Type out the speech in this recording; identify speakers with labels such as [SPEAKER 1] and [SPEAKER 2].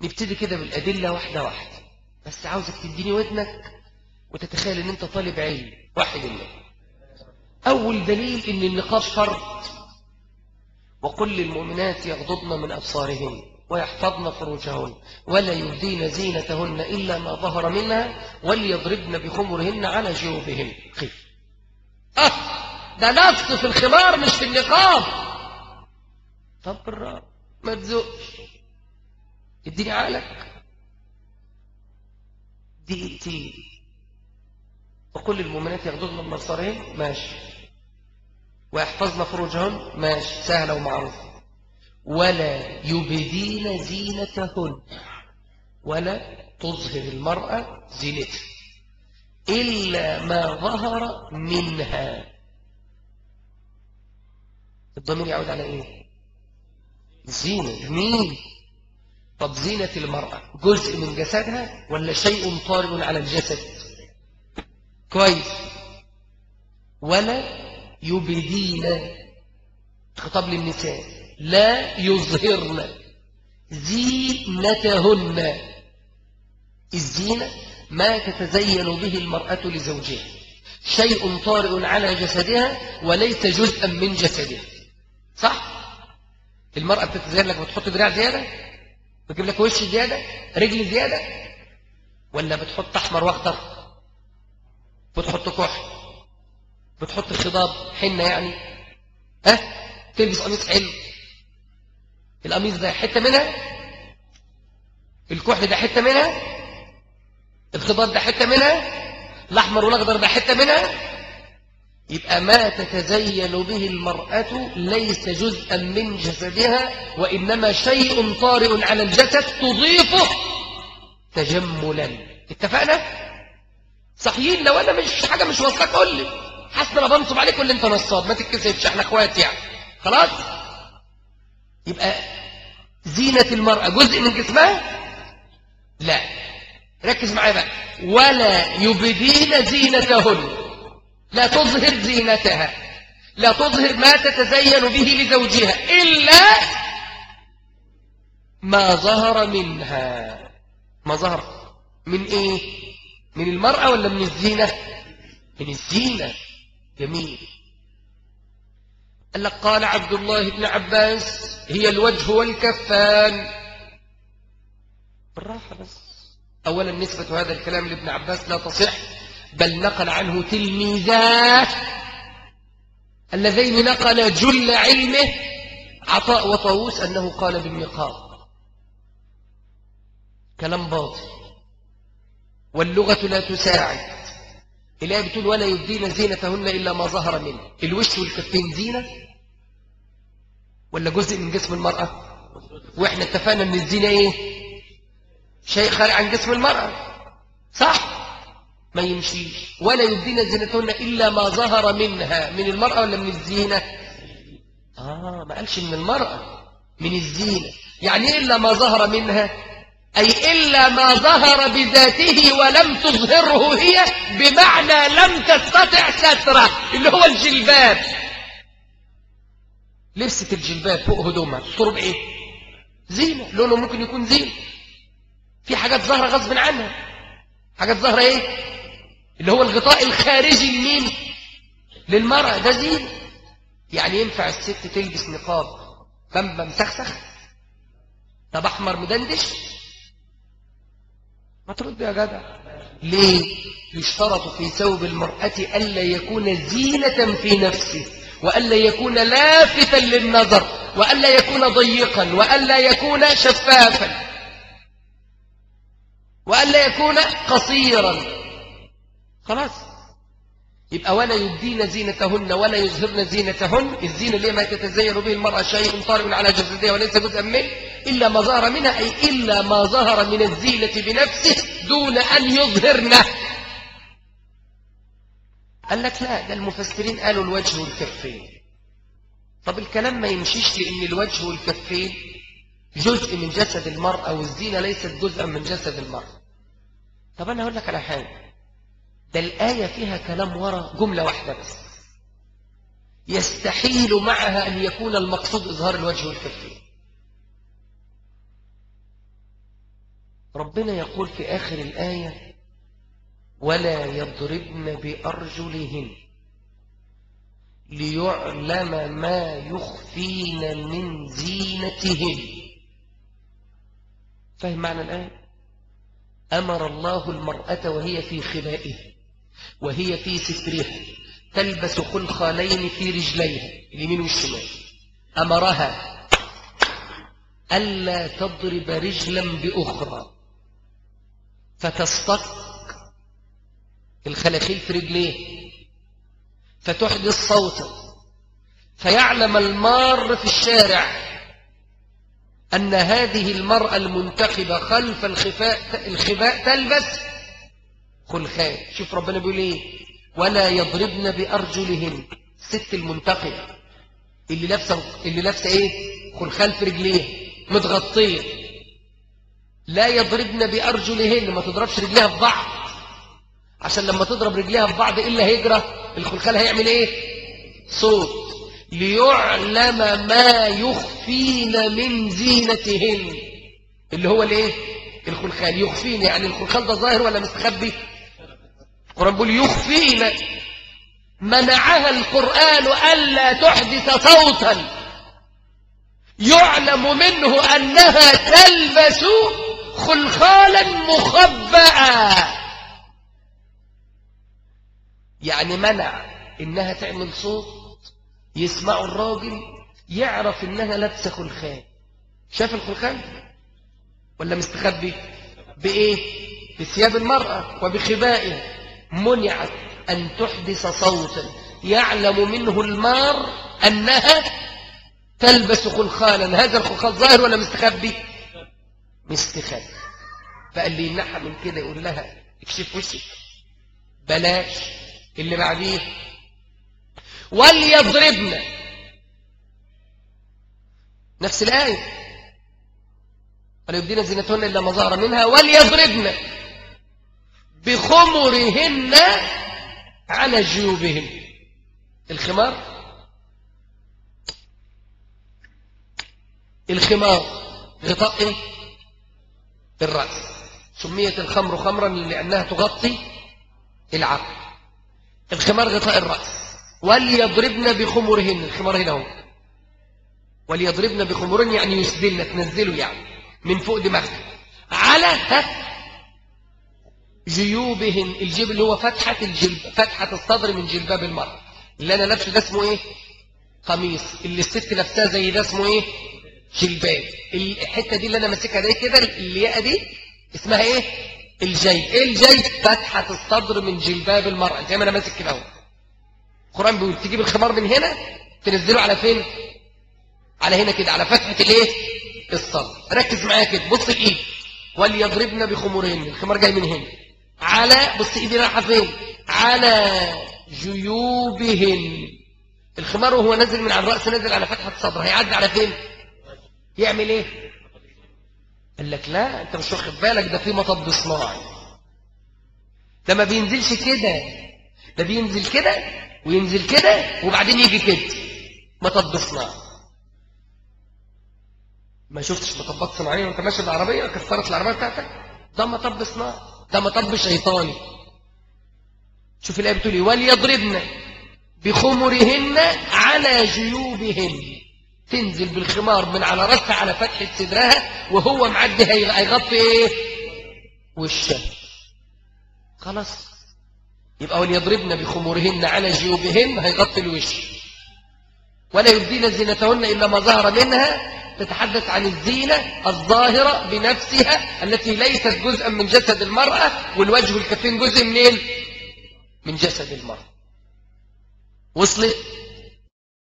[SPEAKER 1] نبتدي كده بالأدلة واحدة واحدة بس عاوزك تديني ودنك وتتخيل ان انت طالب علم واحد الله أول دليل ان النقاب فرض وقل للمؤمنات يغضضن من أبصارهن ويحفظن فروجهن ولا يبدين زينتهن إلا ما ظهر منها وليضربن بخمرهن على جيوبهن خف أه ده نفس في الخمار مش في النقاب طب بالرب ما تزقش اديني عقلك دقيقتين وكل المؤمنات يغضضن من أبصارهن ماشي ويحفظن فروجهن ماشي سهلة ومعروفة ولا يبدين زينتهن ولا تظهر المرأة زينتها إلا ما ظهر منها الضمير يعود على إيه زينة مين طب زينة المرأة جزء من جسدها ولا شيء طارئ على الجسد كويس ولا يبدين خطاب للنساء لا يظهرن زينتهن الزينة ما تتزين به المرأة لزوجها شيء طارئ على جسدها وليس جزءا من جسدها صح؟ المرأة بتتزين لك بتحط دراع زيادة بتجيب لك وش زيادة رجل زيادة ولا بتحط أحمر واخضر بتحط كحل بتحط خضاب حنة يعني ها تلبس قميص حلو القميص ده حتة منها الكحل ده حتة منها الخضار ده حتة منها الأحمر والأخضر ده حتة منها يبقى ما تتزين به المرأة ليس جزءا من جسدها وإنما شيء طارئ على الجسد تضيفه تجملا اتفقنا؟ صحيين لو أنا مش حاجة مش واصلك قول لي حسن أنا بنصب عليك ولا أنت نصاب ما تتكسفش احنا اخوات يعني خلاص؟ يبقى زينة المرأة جزء من جسمها لا ركز معايا بقى ولا يبدين زينتهن لا تظهر زينتها لا تظهر ما تتزين به لزوجها إلا ما ظهر منها ما ظهر من إيه من المرأة ولا من الزينة من الزينة جميل قال لك قال عبد الله بن عباس هي الوجه والكفان بالراحة بس أولا نسبة هذا الكلام لابن عباس لا تصح بل نقل عنه تلميذات اللذين نقل جل علمه عطاء وطاووس أنه قال بالنقاب كلام باطل واللغة لا تساعد الآية بتقول ولا يبدين زينتهن إلا ما ظهر منه الوش والكفين زينة ولا جزء من جسم المرأة وإحنا اتفقنا أن الزينة إيه شيء خارج عن جسم المرأة صح ما يمشيش ولا يبدين زينتهن إلا ما ظهر منها من المرأة ولا من الزينة آه ما قالش من المرأة من الزينة يعني إيه إلا ما ظهر منها أي إلا ما ظهر بذاته ولم تظهره هي بمعنى لم تستطع ستره اللي هو الجلباب لبسة الجلباب فوق هدومها تستر بإيه زينة لونه ممكن يكون زينة في حاجات ظاهرة غصب عنها حاجات ظاهرة إيه اللي هو الغطاء الخارجي لمين للمرأة ده زينة يعني ينفع الست تلبس نقاب بمبم مسخسخ طب أحمر مدندش ما ترد يا جدع ليه يشترط في ثوب المرأة ألا يكون زينة في نفسه وألا يكون لافتا للنظر وألا يكون ضيقا وألا يكون شفافا وألا يكون قصيرا خلاص يبقى ولا يبدين زينتهن ولا يظهرن زينتهن الزينة اللي ما تتزين به المرأة شيء طارئ على جسدها وليس جزءا منه إلا ما ظهر منها أي إلا ما ظهر من الزينة بنفسه دون أن يظهرنه قال لك لا ده المفسرين قالوا الوجه والكفين طب الكلام ما يمشيش لأن الوجه والكفين جزء من جسد المرأة والزينة ليست جزءا من جسد المرأة طب أنا أقول لك على حاجة ده الآية فيها كلام ورا جملة واحدة بس يستحيل معها أن يكون المقصود إظهار الوجه والكفين ربنا يقول في آخر الآية ولا يضربن بأرجلهن ليعلم ما يخفين من زينتهن فهم معنى الآية أمر الله المرأة وهي في خبائها وهي في سترها تلبس خلخالين في رجليها اليمين والشمال أمرها ألا تضرب رجلا بأخرى فتستق الخلاخيل في رجليه فتحدث صوتا فيعلم المار في الشارع أن هذه المرأة المنتخبة خلف الخفاء الخباء تلبس خلخال شوف ربنا بيقول ايه ولا يضربن بأرجلهن ست المنتخبة اللي لابسه اللي لابسه ايه خلخال في رجليها متغطيه لا يضربن بأرجلهن ما تضربش رجليها في بعض عشان لما تضرب رجليها في بعض إيه اللي هيجرى الخلخال هيعمل ايه صوت ليعلم ما يخفين من زينتهن اللي هو الايه الخلخال يخفين يعني الخلخال ده ظاهر ولا مستخبي القرآن بيقول يخفين منعها القرآن ألا تحدث صوتا يعلم منه أنها تلبس خلخالا مخبأ يعني منع إنها تعمل صوت يسمعوا الراجل يعرف انها لابسه خلخال شاف الخلخال ولا مستخبي بايه بثياب المراه وبخبائها منعت ان تحدث صوتا يعلم منه المار انها تلبس خلخالا هذا الخلخال ظاهر ولا مستخبي مستخبي فقال لي يمنعها من كده يقول لها اكشف وشك بلاش اللي بعديه وليضربن نفس الآية ولا يبدين زينتهن إلا ما ظهر منها وليضربن بخمرهن على جيوبهن الخمار الخمار غطاء ايه الرأس سميت الخمر خمرا لأنها تغطي العقل الخمار غطاء الرأس وليضربن بخمرهن الخمار هنا هو وليضربن بخمرهن يعني يسدلن تنزلوا يعني من فوق دماغها على ها جيوبهن الجيب اللي هو فتحة الجلب فتحة الصدر من جلباب المرأة اللي أنا لابسه ده اسمه إيه قميص اللي الست لابساه زي ده اسمه إيه جلباب الحتة دي اللي أنا ماسكها دي كده الياقة دي اسمها إيه الجيب إيه الجيب فتحة الصدر من جلباب المرأة زي ما أنا ماسك كده اهو القرآن بيقول تجيب الخمار من هنا تنزله على فين على هنا كده على فتحة الايه الصدر ركز معايا كده بص الايد وليضربن بخمورهن الخمار جاي من هنا على بص ايدي رايحه فين على جيوبهن الخمار وهو نازل من على الراس نازل على فتحه الصدر هيعدي على فين يعمل ايه قال لك لا انت مش واخد بالك ده في مطب صناعي ده ما بينزلش كده ده بينزل كده وينزل كده وبعدين يجي كده مطب صناعي ما شفتش مطبات صناعيه وانت ماشي بالعربيه كسرت العربيه بتاعتك ده مطب صناعي ده مطب شيطاني شوف الايه بتقول ايه وليضربن بخمرهن على جيوبهن تنزل بالخمار من على راسها على فتحه صدرها وهو معدي هيغطي ايه وشها خلاص يبقى وليضربن بخمورهن على جيوبهن هيغطي الوش ولا يبدين زينتهن إلا ما ظهر منها تتحدث عن الزينة الظاهرة بنفسها التي ليست جزءا من جسد المرأة والوجه والكفين جزء منين من جسد المرأة وصلت